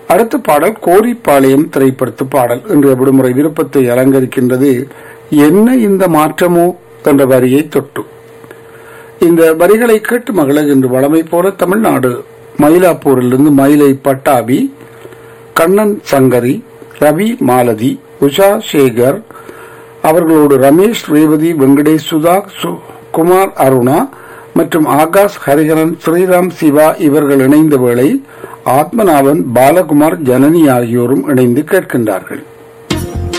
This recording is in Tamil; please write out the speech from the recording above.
அடுத்த பாடல் கோரிப்பாளையம் திரைப்படத்து பாடல் இன்றைய விடுமுறை விருப்பத்தை அலங்கரிக்கின்றது என்ன இந்த மாற்றமோ என்ற வரியை தொட்டு இந்த வரிகளை கேட்டு மகள இன்று வளமை போல தமிழ்நாடு மயிலாப்பூரிலிருந்து மயிலை பட்டாபி கண்ணன் சங்கரி ரவி மாலதி உஷா சேகர் அவர்களோடு ரமேஷ் ரேவதி வெங்கடேஷ் சுதா சு- குமார் அருணா மற்றும் ஆகாஷ் ஹரிஹரன் ஸ்ரீராம் சிவா இவர்கள் இணைந்த வேளை ஆத்மநாதன் பாலகுமார் ஜனனி ஆகியோரும் இணைந்து கேட்கின்றார்கள்